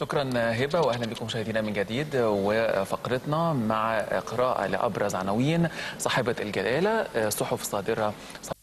شكرا هبه واهلا بكم مشاهدينا من جديد وفقرتنا مع قراءه لابرز عناوين صاحبه الجلاله صحف صادره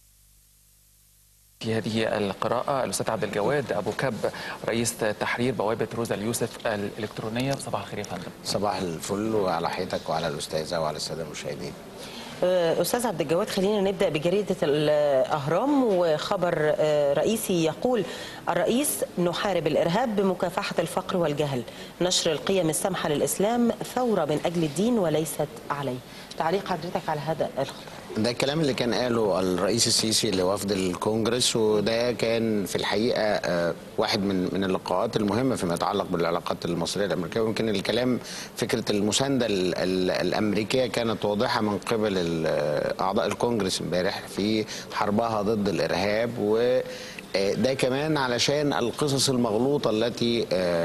في هذه القراءة الأستاذ عبد الجواد أبو كب رئيس تحرير بوابة روزا اليوسف الإلكترونية صباح الخير يا فندم صباح الفل وعلى حياتك وعلى الأستاذة وعلى السادة المشاهدين أستاذ عبد الجواد خلينا نبدأ بجريدة الأهرام وخبر رئيسي يقول الرئيس نحارب الإرهاب بمكافحة الفقر والجهل نشر القيم السامحة للإسلام ثورة من أجل الدين وليست عليه تعليق حضرتك على هذا الخبر ده الكلام اللي كان قاله الرئيس السيسي لوفد الكونجرس وده كان في الحقيقه واحد من من اللقاءات المهمه فيما يتعلق بالعلاقات المصريه الامريكيه ويمكن الكلام فكره المسانده الامريكيه كانت واضحه من قبل اعضاء الكونجرس امبارح في حربها ضد الارهاب و ده كمان علشان القصص المغلوطة التي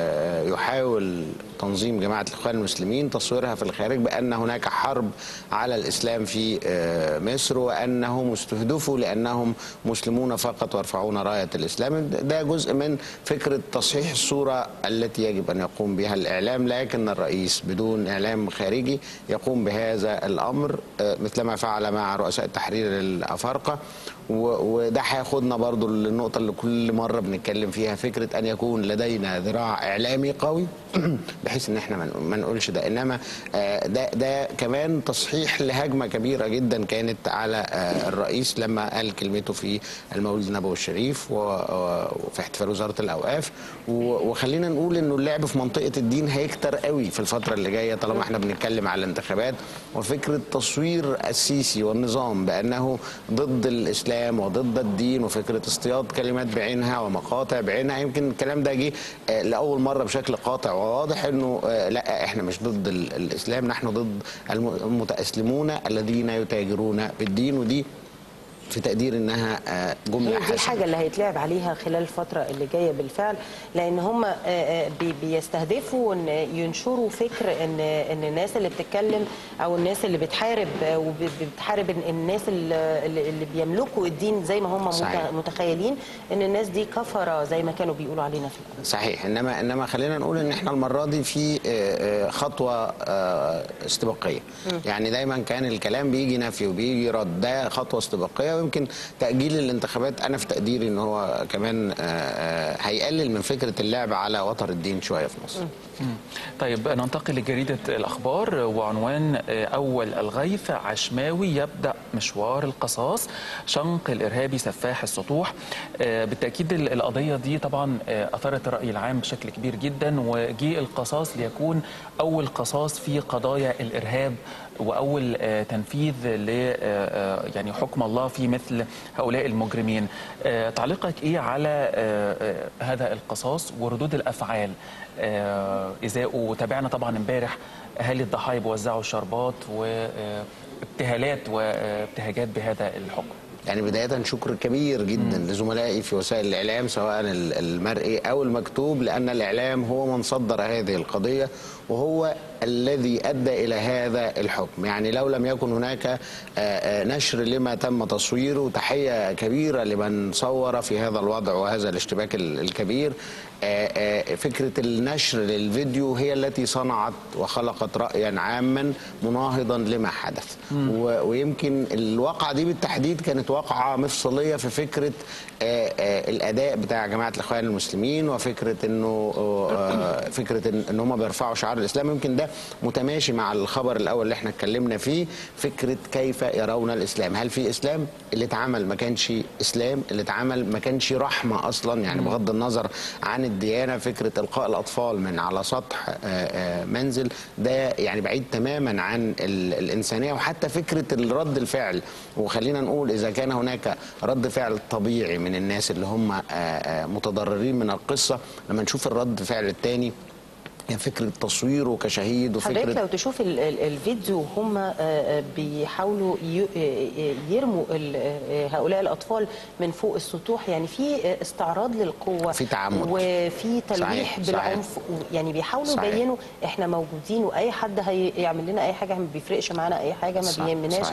يحاول تنظيم جماعة الإخوان المسلمين تصويرها في الخارج بأن هناك حرب على الإسلام في مصر وأنهم استهدفوا لأنهم مسلمون فقط ويرفعون راية الإسلام ده جزء من فكرة تصحيح الصورة التي يجب أن يقوم بها الإعلام لكن الرئيس بدون إعلام خارجي يقوم بهذا الأمر مثلما فعل مع رؤساء التحرير الأفارقة وده هياخدنا برضو للنقطة اللي كل مرة بنتكلم فيها فكرة أن يكون لدينا ذراع إعلامي قوي بحيث ان احنا ما نقولش ده انما ده ده كمان تصحيح لهجمه كبيره جدا كانت على الرئيس لما قال كلمته في المولد النبوي الشريف وفي احتفال وزاره الاوقاف وخلينا نقول انه اللعب في منطقه الدين هيكتر قوي في الفتره اللي جايه طالما احنا بنتكلم على الانتخابات وفكره تصوير السيسي والنظام بانه ضد الاسلام وضد الدين وفكره اصطياد كلمات بعينها ومقاطع بعينها يمكن الكلام ده جه لاول مره بشكل قاطع وواضح انه لا احنا مش ضد الاسلام نحن ضد المتاسلمون الذين يتاجرون بالدين ودي في تقدير انها جمله هي دي حسنة. الحاجه اللي هيتلعب عليها خلال الفتره اللي جايه بالفعل لان هم بيستهدفوا ان ينشروا فكر ان ان الناس اللي بتتكلم او الناس اللي بتحارب وبتحارب الناس اللي, اللي بيملكوا الدين زي ما هم صحيح. متخيلين ان الناس دي كفره زي ما كانوا بيقولوا علينا في الأول. صحيح انما انما خلينا نقول ان احنا المره دي في خطوه استباقيه يعني دايما كان الكلام بيجي نفي وبيجي رد ده خطوه استباقيه ويمكن تاجيل الانتخابات انا في تقديري ان هو كمان هيقلل من فكره اللعب على وتر الدين شويه في مصر طيب ننتقل لجريدة الأخبار وعنوان أول الغيث عشماوي يبدأ مشوار القصاص شنق الإرهابي سفاح السطوح بالتأكيد القضية دي طبعا أثارت الرأي العام بشكل كبير جدا وجي القصاص ليكون أول قصاص في قضايا الإرهاب واول تنفيذ ل يعني حكم الله في مثل هؤلاء المجرمين تعليقك ايه على هذا القصاص وردود الافعال ازاءه وتابعنا طبعا امبارح اهالي الضحايا بيوزعوا الشربات وابتهالات وابتهاجات بهذا الحكم يعني بداية شكر كبير جدا مم. لزملائي في وسائل الإعلام سواء المرئي أو المكتوب لأن الإعلام هو من صدر هذه القضية وهو الذي أدى إلى هذا الحكم يعني لو لم يكن هناك نشر لما تم تصويره تحية كبيرة لمن صور في هذا الوضع وهذا الاشتباك الكبير فكرة النشر للفيديو هي التي صنعت وخلقت رأيا عاما مناهضا لما حدث ويمكن الواقعة دي بالتحديد كانت واقعة مفصلية في فكرة الأداء بتاع جماعة الإخوان المسلمين وفكرة أنه فكرة أن هم بيرفعوا شعار الإسلام يمكن ده متماشي مع الخبر الأول اللي احنا اتكلمنا فيه فكرة كيف يرون الإسلام هل في إسلام اللي اتعمل ما كانش إسلام اللي اتعمل ما كانش رحمة أصلا يعني بغض النظر عن الديانة فكرة إلقاء الأطفال من على سطح منزل ده يعني بعيد تماما عن الإنسانية وحتى فكرة الرد الفعل وخلينا نقول إذا كان هناك رد فعل طبيعي من الناس اللي هم متضررين من القصة لما نشوف الرد فعل الثاني يعني فكرة تصويره كشهيد وفكرة حضرتك لو تشوف ال ال الفيديو هم بيحاولوا يرموا هؤلاء اطلاء من فوق السطوح يعني في استعراض للقوه في تعمد وفي تلويح بالعنف صحيح. يعني بيحاولوا يبينوا احنا موجودين واي حد هيعمل لنا اي حاجه ما بيفرقش معانا اي حاجه ما بيهمناش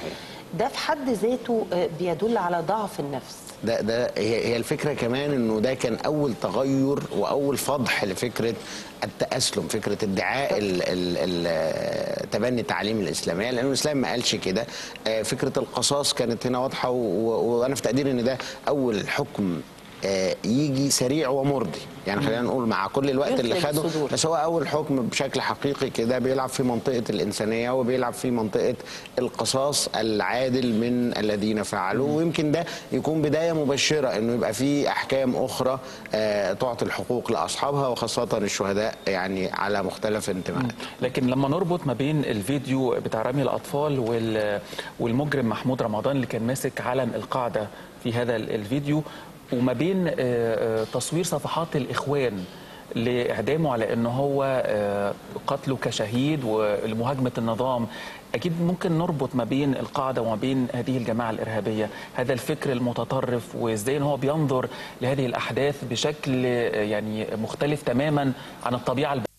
ده في حد ذاته آه، بيدل على ضعف النفس ده ده هي هي الفكره كمان انه ده كان اول تغير واول فضح لفكره التاسلم فكره ادعاء ال- ال- ال- تبني تعليم الاسلاميه لان الاسلام ما قالش كده آه، فكره القصاص كانت هنا واضحه و- و- وانا في تقديري ان ده اول حكم آه، يجي سريع ومرضي يعني خلينا نقول مع كل الوقت اللي يثلج خده الصدور. بس هو اول حكم بشكل حقيقي كده بيلعب في منطقه الانسانيه وبيلعب في منطقه القصاص العادل من الذين فعلوا ويمكن ده يكون بدايه مبشره انه يبقى في احكام اخرى آه، تعطي الحقوق لاصحابها وخاصه الشهداء يعني على مختلف انتماءات لكن لما نربط ما بين الفيديو بتاع رمي الاطفال وال- والمجرم محمود رمضان اللي كان ماسك علم القاعده في هذا ال- الفيديو وما بين آه، آه، تصوير صفحات الاخوان لاعدامه على ان هو آه، قتله كشهيد ولمهاجمه النظام اكيد ممكن نربط ما بين القاعده وما بين هذه الجماعه الارهابيه هذا الفكر المتطرف وازاي ان هو بينظر لهذه الاحداث بشكل آه، يعني مختلف تماما عن الطبيعه الب...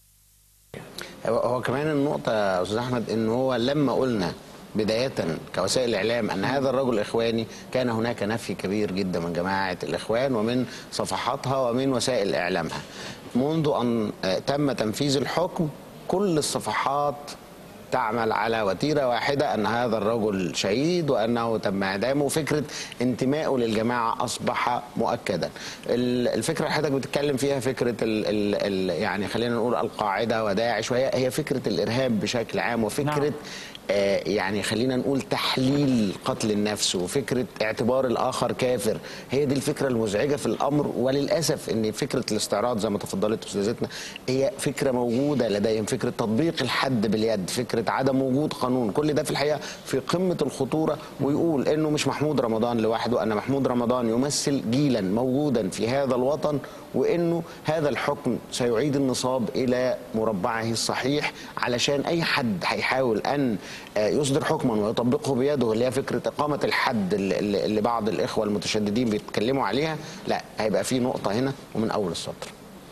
هو هو كمان النقطة يا أستاذ أحمد إن هو لما قلنا بداية كوسائل إعلام أن هذا الرجل إخواني كان هناك نفي كبير جدا من جماعة الإخوان ومن صفحاتها ومن وسائل إعلامها منذ أن آه، تم تنفيذ الحكم كل الصفحات تعمل على وتيرة واحدة أن هذا الرجل شهيد وأنه تم إعدامه فكرة انتمائه للجماعة أصبح مؤكدا ال- الفكرة اللي حضرتك بتتكلم فيها فكرة ال ال ال يعني خلينا نقول القاعدة وداعش وهي هي فكرة الإرهاب بشكل عام وفكرة نعم. نعم. آه، يعني خلينا نقول تحليل قتل النفس وفكره اعتبار الاخر كافر هي دي الفكره المزعجه في الامر وللاسف ان فكره الاستعراض زي ما تفضلت استاذتنا هي فكره موجوده لديهم فكره تطبيق الحد باليد فكره عدم وجود قانون كل ده في الحقيقه في قمه الخطوره ويقول انه مش محمود رمضان لوحده ان محمود رمضان يمثل جيلا موجودا في هذا الوطن وانه هذا الحكم سيعيد النصاب الى مربعه الصحيح علشان اي حد هيحاول ان آه، يصدر حكما ويطبقه بيده اللي هي فكره اقامه الحد اللي- اللي اللي بعض الاخوه المتشددين بيتكلموا عليها لا هيبقى في نقطه هنا ومن اول السطر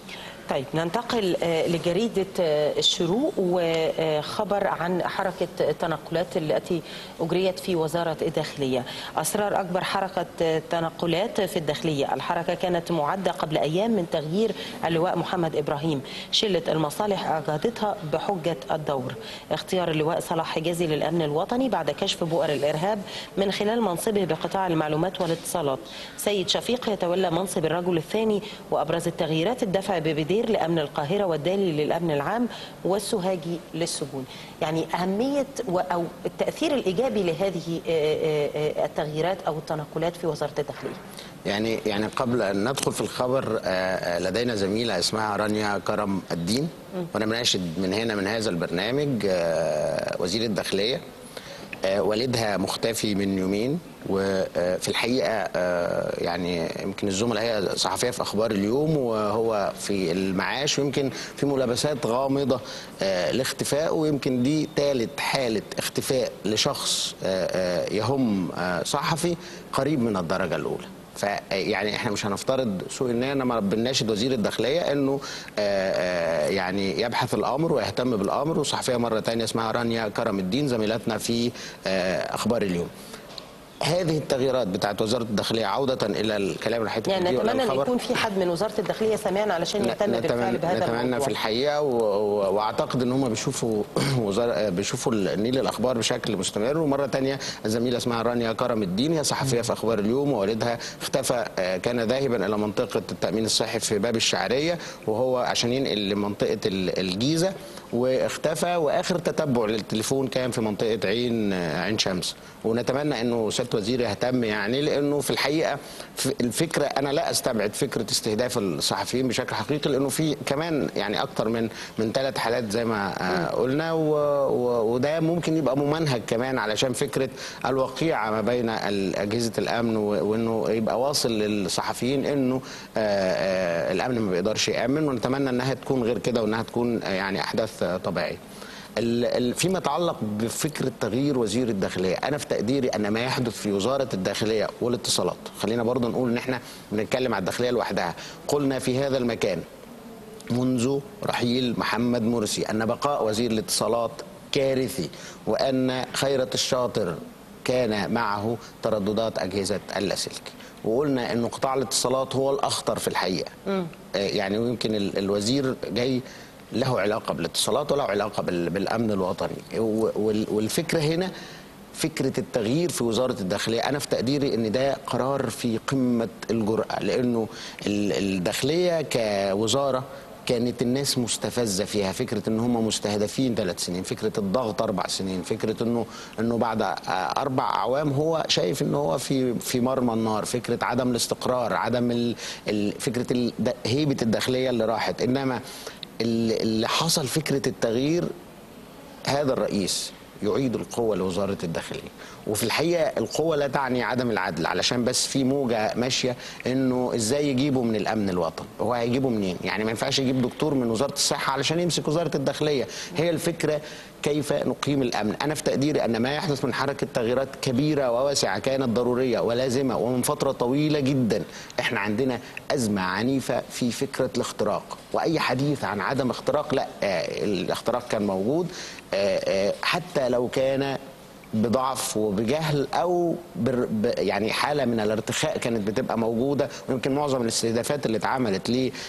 طيب ننتقل آه، لجريدة آه، الشروق وخبر عن حركة التنقلات التي أجريت في وزارة الداخلية أسرار أكبر حركة آه، تنقلات في الداخلية الحركة كانت معدة قبل أيام من تغيير اللواء محمد إبراهيم شلة المصالح أجهضتها بحجة الدور اختيار اللواء صلاح حجازي للأمن الوطني بعد كشف بؤر الإرهاب من خلال منصبه بقطاع المعلومات والاتصالات سيد شفيق يتولى منصب الرجل الثاني وأبرز التغييرات الدفع ببدير لأمن القاهرة والدالي للأمن العام والسوهاجي للسجون يعني أهمية و- أو التأثير الإيجابي لهذه آه، آه، آه، التغييرات أو التنقلات في وزارة الداخلية يعني يعني قبل ان ندخل في الخبر آه، آه، لدينا زميله اسمها رانيا كرم الدين وانا مناشد من هنا من هذا البرنامج آه، وزير الداخليه آه، والدها مختفي من يومين وفي الحقيقه آه، يعني يمكن الزملاء هي صحفيه في اخبار اليوم وهو في المعاش ويمكن في ملابسات غامضه آه، لاختفائه ويمكن دي ثالث حاله اختفاء لشخص آه، آه، يهم آه، صحفي قريب من الدرجه الاولى فيعني احنا مش هنفترض سوء النيه انما بنناشد وزير الداخليه انه آه، آه، يعني يبحث الامر ويهتم بالامر وصحفيه مره تانية اسمها رانيا كرم الدين زميلتنا في آه، اخبار اليوم هذه التغييرات بتاعت وزاره الداخليه عوده الى الكلام اللي حضرتك يعني بتقوليه ولا نتمنى أن الخبر؟ يكون في حد من وزارة الداخلية سمعنا علشان يهتم بالفعل نتمنى, بهذا نتمنى الموضوع في الحقيقه و... و... واعتقد ان هم بيشوفوا وزارة بيشوفوا النيل الاخبار بشكل مستمر ومره تانية الزميله اسمها رانيا كرم الدين هي صحفيه في اخبار اليوم ووالدها اختفى آه، كان ذاهبا الى منطقه التامين الصحي في باب الشعريه وهو عشان ينقل لمنطقه ال- الجيزه واختفى واخر تتبع للتليفون كان في منطقه عين آه، عين شمس ونتمنى انه سياده وزير يهتم يعني لانه في الحقيقه في الفكره انا لا استبعد فكره استهداف الصحفيين بشكل حقيقي لانه في كمان يعني اكتر من من ثلاث حالات زي ما آه، قلنا و و وده ممكن يبقى ممنهج كمان علشان فكره الوقيعه ما بين ال- اجهزه الامن و- وانه يبقى واصل للصحفيين انه آه، آه، الامن ما بيقدرش يامن ونتمنى انها تكون غير كده وانها تكون آه، يعني احداث آه، طبيعيه. ال- ال- فيما يتعلق بفكره تغيير وزير الداخليه انا في تقديري ان ما يحدث في وزاره الداخليه والاتصالات خلينا برضه نقول ان احنا بنتكلم على الداخليه لوحدها قلنا في هذا المكان منذ رحيل محمد مرسي ان بقاء وزير الاتصالات كارثي وان خيرت الشاطر كان معه ترددات اجهزه اللاسلكي وقلنا انه قطاع الاتصالات هو الاخطر في الحقيقه آه، يعني ويمكن ال- الوزير جاي له علاقه بالاتصالات وله علاقه بال- بالامن الوطني و- وال- والفكره هنا فكره التغيير في وزاره الداخليه انا في تقديري ان ده قرار في قمه الجراه لانه ال- الداخليه كوزاره كانت الناس مستفزه فيها فكره ان هم مستهدفين ثلاث سنين فكره الضغط اربع سنين فكره انه انه بعد آه، اربع اعوام هو شايف ان هو في في مرمى النار فكره عدم الاستقرار عدم ال ال فكره ال هيبه الداخليه اللي راحت انما اللي اللي حصل فكره التغيير هذا الرئيس يعيد القوة لوزارة الداخلية وفي الحقيقة القوة لا تعني عدم العدل علشان بس في موجة ماشية انه ازاي يجيبوا من الامن الوطني هو هيجيبوا منين يعني ما ينفعش يجيب دكتور من وزارة الصحة علشان يمسك وزارة الداخلية هي الفكرة كيف نقيم الامن انا في تقديري ان ما يحدث من حركة تغييرات كبيرة وواسعة كانت ضرورية ولازمة ومن فترة طويلة جدا احنا عندنا ازمة عنيفة في فكرة الاختراق واي حديث عن عدم اختراق لا آه الاختراق كان موجود آه آه حتى لو كان بضعف وبجهل او بر ب يعني حاله من الارتخاء كانت بتبقى موجوده ويمكن معظم الاستهدافات اللي اتعملت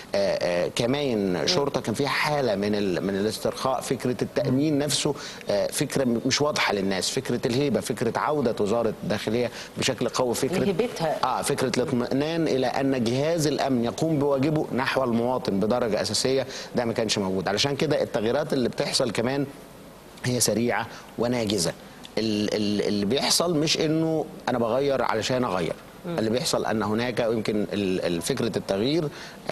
لكماين شرطه كان فيها حاله من ال من الاسترخاء فكره التامين نفسه آه، فكره مش واضحه للناس فكره الهيبه فكره عوده وزاره الداخليه بشكل قوي فكره هيبتها. اه فكره الاطمئنان الى ان جهاز الامن يقوم بواجبه نحو المواطن بدرجه اساسيه ده ما كانش موجود علشان كده التغييرات اللي بتحصل كمان هي سريعه وناجزه ال- ال- اللي بيحصل مش انه انا بغير علشان اغير اللي بيحصل ان هناك يمكن ال- ال- فكره التغيير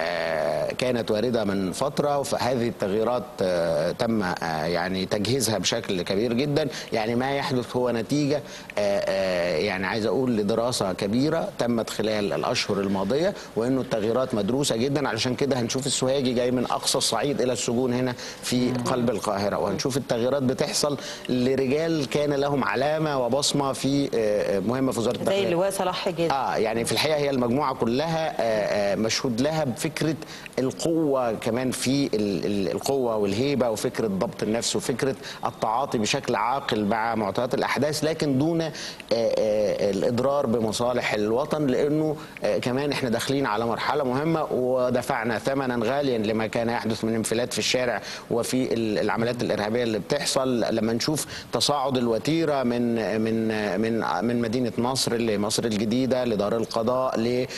آه، كانت وارده من فتره وهذه التغييرات آه، تم آه، يعني تجهيزها بشكل كبير جدا يعني ما يحدث هو نتيجه آه، آه، يعني عايز اقول لدراسه كبيره تمت خلال الاشهر الماضيه وانه التغييرات مدروسه جدا علشان كده هنشوف السوهاجي جاي من اقصى الصعيد الى السجون هنا في قلب القاهره وهنشوف التغييرات بتحصل لرجال كان لهم علامه وبصمه في آه، آه، مهمه في وزاره زي الداخليه اللواء صلاح حجاز اه يعني في الحقيقه هي المجموعه كلها آه، آه، مشهود لها بفكره القوه كمان في ال- ال- القوه والهيبه وفكره ضبط النفس وفكره التعاطي بشكل عاقل مع معطيات الاحداث لكن دون آه، آه، الاضرار بمصالح الوطن لانه آه، كمان احنا داخلين على مرحله مهمه ودفعنا ثمنا غاليا لما كان يحدث من انفلات في الشارع وفي ال- العمليات الارهابيه اللي بتحصل لما نشوف تصاعد الوتيره من من من من مدينه نصر لمصر الجديده لدار القضاء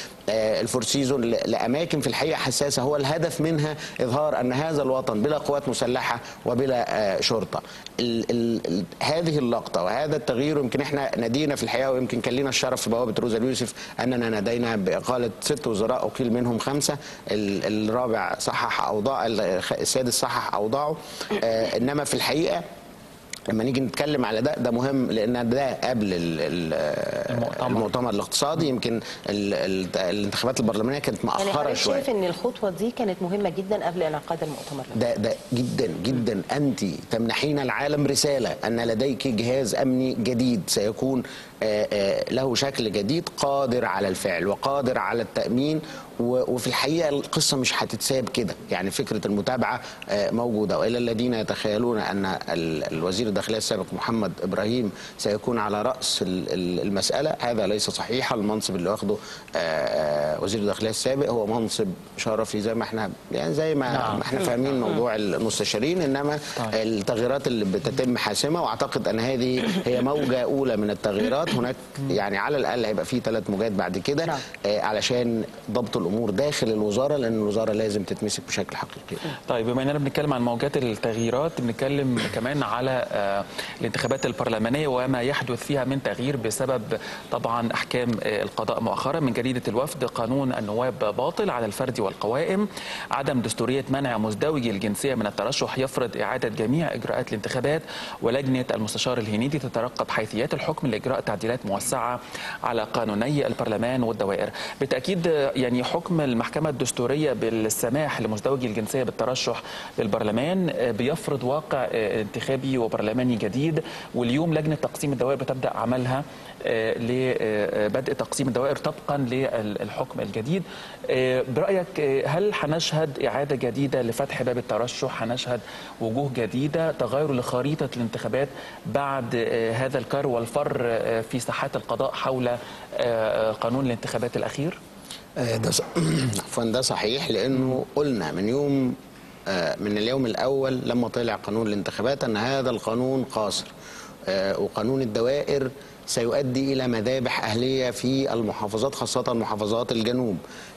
للفورسيزون لاماكن في الحقيقه حساسه هو الهدف منها اظهار ان هذا الوطن بلا قوات مسلحه وبلا آه، شرطه ال ال ال هذه اللقطه وهذا التغيير يمكن احنا نادينا في الحقيقه ويمكن كان لنا الشرف في بوابه روزا اليوسف اننا نادينا باقاله ست وزراء اقيل منهم خمسه ال- الرابع صحح اوضاع السادس صحح اوضاعه آه، انما في الحقيقه لما نيجي نتكلم على ده ده مهم لان ده قبل ال ال المؤتمر. المؤتمر الاقتصادي يمكن ال ال الانتخابات البرلمانيه كانت يعني مأخره حضرتك شويه شايف ان الخطوه دي كانت مهمه جدا قبل انعقاد المؤتمر ده ده جدا جدا انت تمنحين العالم رساله ان لديك جهاز امني جديد سيكون آه، آه، له شكل جديد قادر على الفعل وقادر على التامين و- وفي الحقيقه القصه مش هتتساب كده يعني فكره المتابعه آه، موجوده والى الذين يتخيلون ان ال- الوزير الداخليه السابق محمد ابراهيم سيكون على راس ال- ال- المساله هذا ليس صحيحا المنصب اللي واخده آه، آه، وزير الداخليه السابق هو منصب شرفي زي ما احنا يعني زي ما نعم. ما احنا فاهمين موضوع المستشارين انما طيب. التغييرات اللي بتتم حاسمه واعتقد ان هذه هي موجه اولى من التغييرات هناك يعني على الاقل هيبقى في ثلاث موجات بعد كده نعم. آه، علشان ضبط الامور داخل الوزاره لان الوزاره لازم تتمسك بشكل حقيقي طيب بما اننا بنتكلم عن موجات التغييرات بنتكلم كمان على آه، الانتخابات البرلمانيه وما يحدث فيها من تغيير بسبب طبعا احكام آه، القضاء مؤخرا من جريده الوفد قانون النواب باطل على الفرد والقوائم عدم دستوريه منع مزدوجي الجنسيه من الترشح يفرض اعاده جميع اجراءات الانتخابات ولجنه المستشار الهنيدي تترقب حيثيات الحكم لاجراء تعديلات موسعه على قانوني البرلمان والدوائر بالتاكيد آه، يعني حكم المحكمة الدستورية بالسماح لمزدوجي الجنسية بالترشح للبرلمان آه، بيفرض واقع آه، انتخابي وبرلماني جديد واليوم لجنة تقسيم الدوائر بتبدأ عملها آه، لبدء تقسيم الدوائر طبقا للحكم الجديد آه، برأيك آه، هل هنشهد إعادة جديدة لفتح باب الترشح هنشهد وجوه جديدة تغير لخريطة الانتخابات بعد آه، هذا الكر والفر آه، في ساحات القضاء حول آه، قانون الانتخابات الأخير؟ آه، ده ص- عفوا ده صحيح لانه قلنا من يوم آه، من اليوم الاول لما طلع قانون الانتخابات ان هذا القانون قاصر آه، وقانون الدوائر سيؤدي الى مذابح اهليه في المحافظات خاصه محافظات الجنوب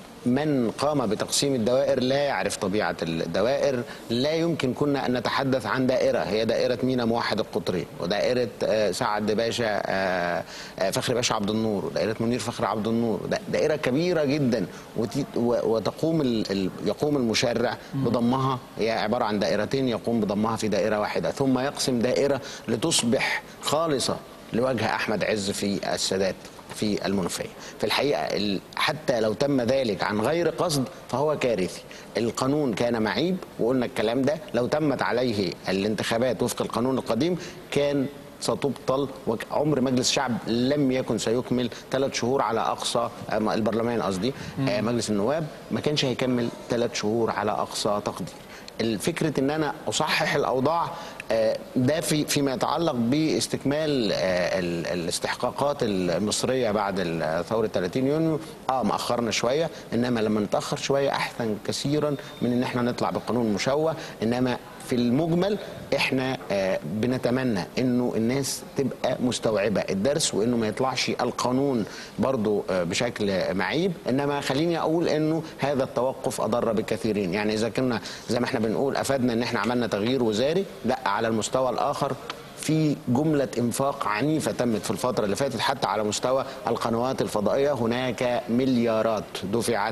من قام بتقسيم الدوائر لا يعرف طبيعة الدوائر لا يمكن كنا أن نتحدث عن دائرة هي دائرة مينا موحد القطرين ودائرة آه، سعد باشا آه، آه، فخر باشا عبد النور ودائرة منير فخر عبد النور دا- دائرة كبيرة جدا وتي- و- وتقوم ال- ال- يقوم المشرع بضمها هي عبارة عن دائرتين يقوم بضمها في دائرة واحدة ثم يقسم دائرة لتصبح خالصة لوجه أحمد عز في السادات في المنوفية في الحقيقة ال- حتى لو تم ذلك عن غير قصد فهو كارثي القانون كان معيب وقلنا الكلام ده لو تمت عليه الانتخابات وفق القانون القديم كان ستبطل وعمر مجلس الشعب لم يكن سيكمل ثلاث شهور على اقصى آه، البرلمان قصدي آه، مجلس النواب ما كانش هيكمل ثلاث شهور على اقصى تقدير الفكرة ان انا اصحح الاوضاع آه، ده في فيما يتعلق باستكمال آه، ال- الاستحقاقات المصريه بعد ال- ثوره 30 يونيو اه مأخرنا شويه انما لما نتاخر شويه احسن كثيرا من ان احنا نطلع بقانون مشوه انما في المجمل احنا آه، بنتمنى انه الناس تبقى مستوعبه الدرس وانه ما يطلعش القانون برضو آه، بشكل معيب انما خليني اقول انه هذا التوقف اضر بالكثيرين يعني اذا كنا زي ما احنا بنقول افادنا ان احنا عملنا تغيير وزاري لا على المستوى الاخر في جملة إنفاق عنيفة تمت في الفترة اللي فاتت حتى على مستوى القنوات الفضائية هناك مليارات دفعت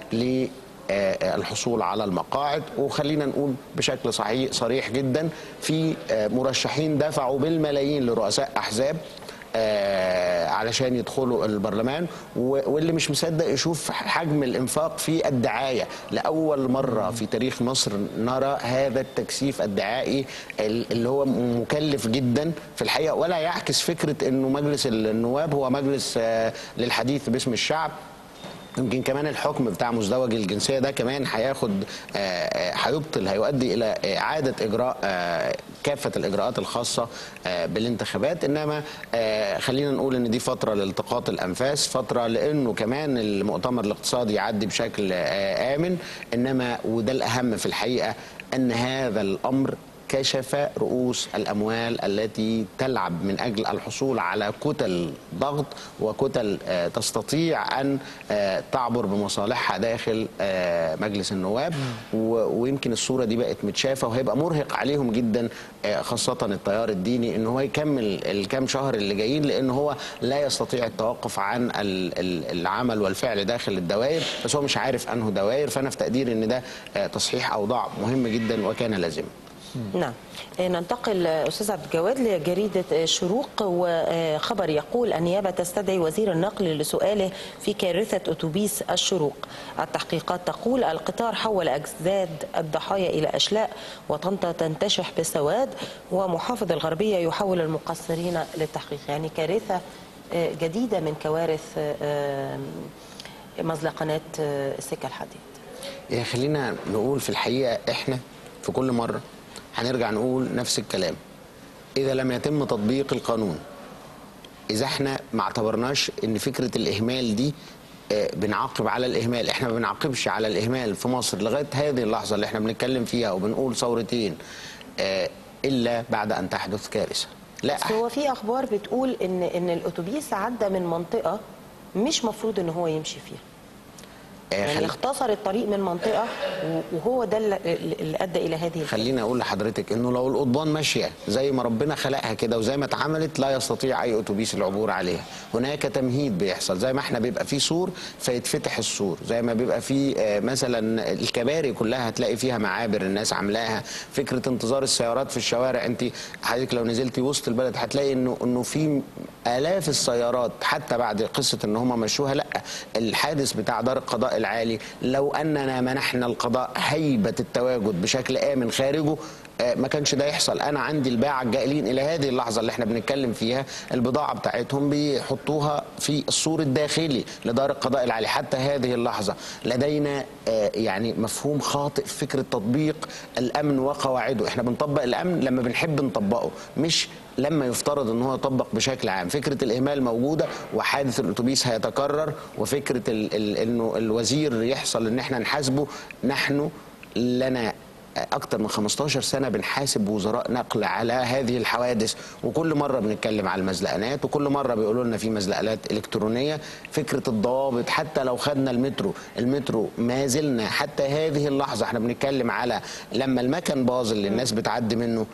ل آه، الحصول على المقاعد وخلينا نقول بشكل صحيح صريح جدا في آه، مرشحين دفعوا بالملايين لرؤساء احزاب آه، علشان يدخلوا البرلمان و- واللي مش مصدق يشوف حجم الانفاق في الدعايه لاول مره في تاريخ مصر نرى هذا التكثيف الدعائي ال- اللي هو مكلف جدا في الحقيقه ولا يعكس فكره انه مجلس النواب هو مجلس آه، للحديث باسم الشعب يمكن كمان الحكم بتاع مزدوج الجنسيه ده كمان هياخد آه، آه، هيبطل هيؤدي الى اعاده اجراء آه، كافه الاجراءات الخاصه آه، بالانتخابات انما آه، خلينا نقول ان دي فتره لالتقاط الانفاس فتره لانه كمان المؤتمر الاقتصادي يعدي بشكل آه، امن انما وده الاهم في الحقيقه ان هذا الامر كشف رؤوس الاموال التي تلعب من اجل الحصول على كتل ضغط وكتل آه، تستطيع ان آه، تعبر بمصالحها داخل آه، مجلس النواب و- ويمكن الصوره دي بقت متشافه وهيبقى مرهق عليهم جدا آه، خاصه التيار الديني ان هو يكمل الكام شهر اللي جايين لان هو لا يستطيع التوقف عن ال- ال- العمل والفعل داخل الدوائر بس هو مش عارف انه دوائر فانا في تقديري ان ده آه، تصحيح اوضاع مهم جدا وكان لازما نعم آه، ننتقل آه، أستاذ عبد الجواد لجريدة آه، شروق وخبر يقول النيابة تستدعي وزير النقل لسؤاله في كارثة أتوبيس الشروق التحقيقات تقول القطار حول أجساد الضحايا إلى أشلاء وطنطا تنتشح بالسواد ومحافظ الغربية يحول المقصرين للتحقيق يعني كارثة آه، جديدة من كوارث آه، مزلقنات آه، السكة الحديد يعني خلينا نقول في الحقيقة احنا في كل مرة هنرجع نقول نفس الكلام إذا لم يتم تطبيق القانون إذا احنا ما اعتبرناش إن فكرة الإهمال دي آه، بنعاقب على الإهمال احنا ما بنعاقبش على الإهمال في مصر لغاية هذه اللحظة اللي احنا بنتكلم فيها وبنقول ثورتين آه، إلا بعد أن تحدث كارثة لا بس هو في اخبار بتقول ان ان الاتوبيس عدى من منطقه مش مفروض ان هو يمشي فيها آه، يعني خل- اختصر الطريق من منطقه وهو ده اللي اللي ادى الى هذه الكارثة. خليني اقول لحضرتك انه لو القضبان ماشيه زي ما ربنا خلقها كده وزي ما اتعملت لا يستطيع اي اتوبيس العبور عليها هناك تمهيد بيحصل زي ما احنا بيبقى في سور فيتفتح السور زي ما بيبقى في آه، مثلا الكباري كلها هتلاقي فيها معابر الناس عاملاها فكره انتظار السيارات في الشوارع انت حضرتك لو نزلتي وسط البلد هتلاقي انه انه في الاف السيارات حتى بعد قصه ان هم مشوها لا الحادث بتاع دار القضاء العالي لو اننا منحنا القضاء هيبه التواجد بشكل امن خارجه آه، ما كانش ده يحصل انا عندي الباعة الجائلين الى هذه اللحظه اللي احنا بنتكلم فيها البضاعه بتاعتهم بيحطوها في السور الداخلي لدار القضاء العالي حتى هذه اللحظه لدينا آه، يعني مفهوم خاطئ في فكره تطبيق الامن وقواعده احنا بنطبق الامن لما بنحب نطبقه مش لما يفترض ان هو يطبق بشكل عام فكره الاهمال موجوده وحادث الاتوبيس هيتكرر وفكره ال ال انه الوزير يحصل ان احنا نحاسبه نحن لنا اكتر من 15 سنه بنحاسب وزراء نقل على هذه الحوادث وكل مره بنتكلم على المزلقانات وكل مره بيقولوا لنا في مزلقانات الكترونيه فكره الضوابط حتى لو خدنا المترو المترو ما زلنا حتى هذه اللحظه احنا بنتكلم على لما المكن باظ اللي الناس بتعدي منه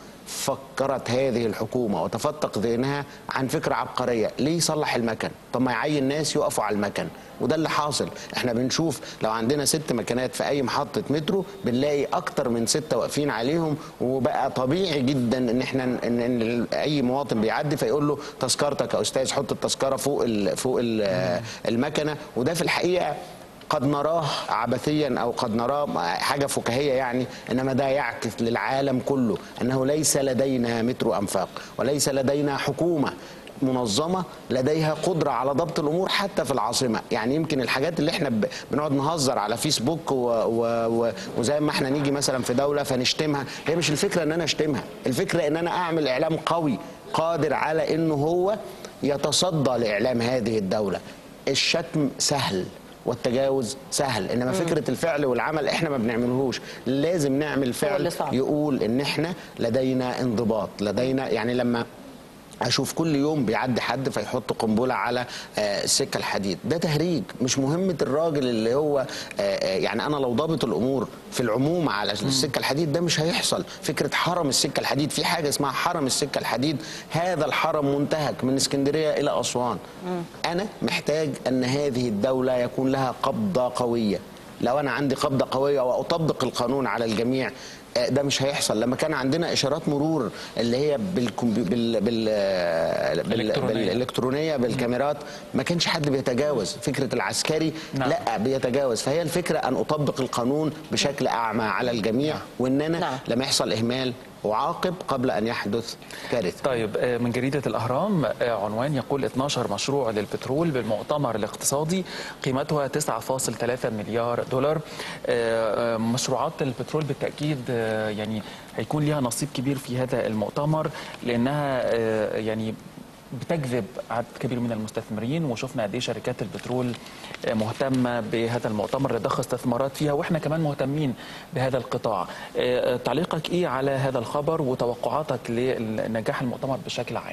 فكرت هذه الحكومة وتفتق ذهنها عن فكرة عبقرية ليه يصلح المكن طب ما يعين ناس يقفوا على المكن وده اللي حاصل احنا بنشوف لو عندنا ست مكانات في اي محطة مترو بنلاقي اكتر من ستة واقفين عليهم وبقى طبيعي جدا ان احنا ان, إن اي مواطن بيعدي فيقول له تذكرتك يا استاذ حط التذكرة فوق ال فوق ال المكنة وده في الحقيقة قد نراه عبثيا او قد نراه حاجه فكاهيه يعني انما ده يعكس للعالم كله انه ليس لدينا مترو انفاق وليس لدينا حكومه منظمه لديها قدره على ضبط الامور حتى في العاصمه يعني يمكن الحاجات اللي احنا ب- بنقعد نهزر على فيسبوك و و و وزي ما احنا نيجي مثلا في دوله فنشتمها هي مش الفكره ان انا اشتمها الفكره ان انا اعمل اعلام قوي قادر على انه هو يتصدى لاعلام هذه الدوله الشتم سهل والتجاوز سهل انما فكره الفعل والعمل احنا ما بنعملهوش لازم نعمل اللي فعل صعب. يقول ان احنا لدينا انضباط لدينا يعني لما اشوف كل يوم بيعدي حد فيحط قنبله على آه، السكه الحديد ده تهريج مش مهمه الراجل اللي هو آه، آه، يعني انا لو ضابط الامور في العموم على السكه الحديد ده مش هيحصل فكره حرم السكه الحديد في حاجه اسمها حرم السكه الحديد هذا الحرم منتهك من اسكندريه الى اسوان انا محتاج ان هذه الدوله يكون لها قبضه قويه لو انا عندي قبضه قويه واطبق القانون على الجميع آه، ده مش هيحصل لما كان عندنا اشارات مرور اللي هي بالكمبي... بال... بال... بال... الإلكترونية. بالالكترونيه بالكاميرات ما كانش حد بيتجاوز فكره العسكري نعم. لا بيتجاوز فهي الفكره ان اطبق القانون بشكل اعمى على الجميع وان انا نعم. لما يحصل اهمال اعاقب قبل ان يحدث كارثه طيب آه، من جريدة الأهرام آه، عنوان يقول 12 مشروع للبترول بالمؤتمر الاقتصادي قيمتها 9.3 مليار دولار آه، آه، مشروعات البترول بالتأكيد آه، يعني هيكون لها نصيب كبير في هذا المؤتمر لأنها آه، يعني بتجذب عدد كبير من المستثمرين وشفنا قد ايه شركات البترول آه، مهتمه بهذا المؤتمر لضخ استثمارات فيها واحنا كمان مهتمين بهذا القطاع. آه، آه، تعليقك ايه على هذا الخبر وتوقعاتك لنجاح المؤتمر بشكل عام؟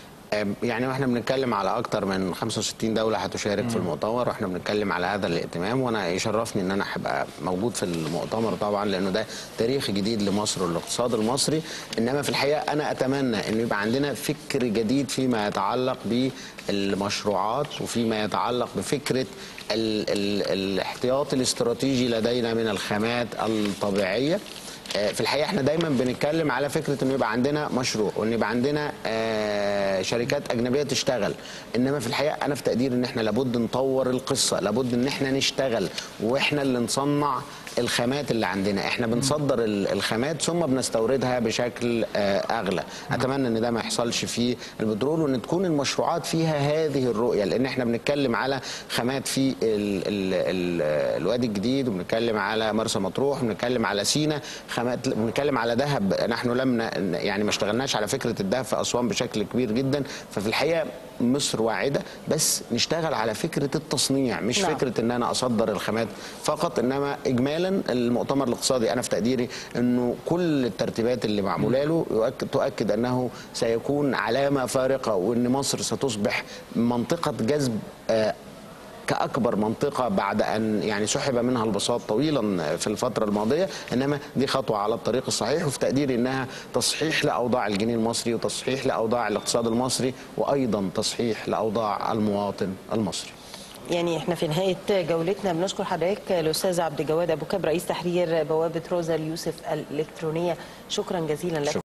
يعني واحنا بنتكلم على اكتر من 65 دوله هتشارك في المؤتمر واحنا بنتكلم على هذا الاهتمام وانا يشرفني ان انا هبقى موجود في المؤتمر طبعا لانه ده تاريخ جديد لمصر والاقتصاد المصري انما في الحقيقه انا اتمنى انه يبقى عندنا فكر جديد فيما يتعلق بالمشروعات وفيما يتعلق بفكره ال ال الاحتياط الاستراتيجي لدينا من الخامات الطبيعيه آه، في الحقيقه احنا دايما بنتكلم على فكره انه يبقى عندنا مشروع وان يبقى عندنا آه، شركات اجنبيه تشتغل انما في الحقيقه انا في تقدير ان احنا لابد نطور القصه لابد ان احنا نشتغل واحنا اللي نصنع الخامات اللي عندنا احنا بنصدر ال- الخامات ثم بنستوردها بشكل آه، اغلى اتمنى ان ده ما يحصلش في البترول وان تكون المشروعات فيها هذه الرؤيه لان احنا بنتكلم على خامات في ال ال ال الوادي الجديد وبنتكلم على مرسى مطروح وبنتكلم على سينا خامات بنتكلم على ذهب نحن لم ن- يعني ما اشتغلناش على فكره الذهب في اسوان بشكل كبير جدا ففي الحقيقه مصر واعده بس نشتغل على فكره التصنيع مش نعم. فكره ان انا اصدر الخامات فقط انما اجمالا المؤتمر الاقتصادي انا في تقديري انه كل الترتيبات اللي معموله له يؤكد تؤكد انه سيكون علامه فارقه وان مصر ستصبح منطقه جذب آه، كأكبر منطقة بعد أن يعني سحب منها البساط طويلا في الفترة الماضية إنما دي خطوة على الطريق الصحيح وفي تقديري إنها تصحيح لأوضاع الجنيه المصري وتصحيح لأوضاع الاقتصاد المصري وأيضا تصحيح لأوضاع المواطن المصري يعني احنا في نهايه جولتنا بنشكر حضرتك الاستاذ عبد الجواد ابو كاب رئيس تحرير بوابه روزا اليوسف الالكترونيه شكرا جزيلا لك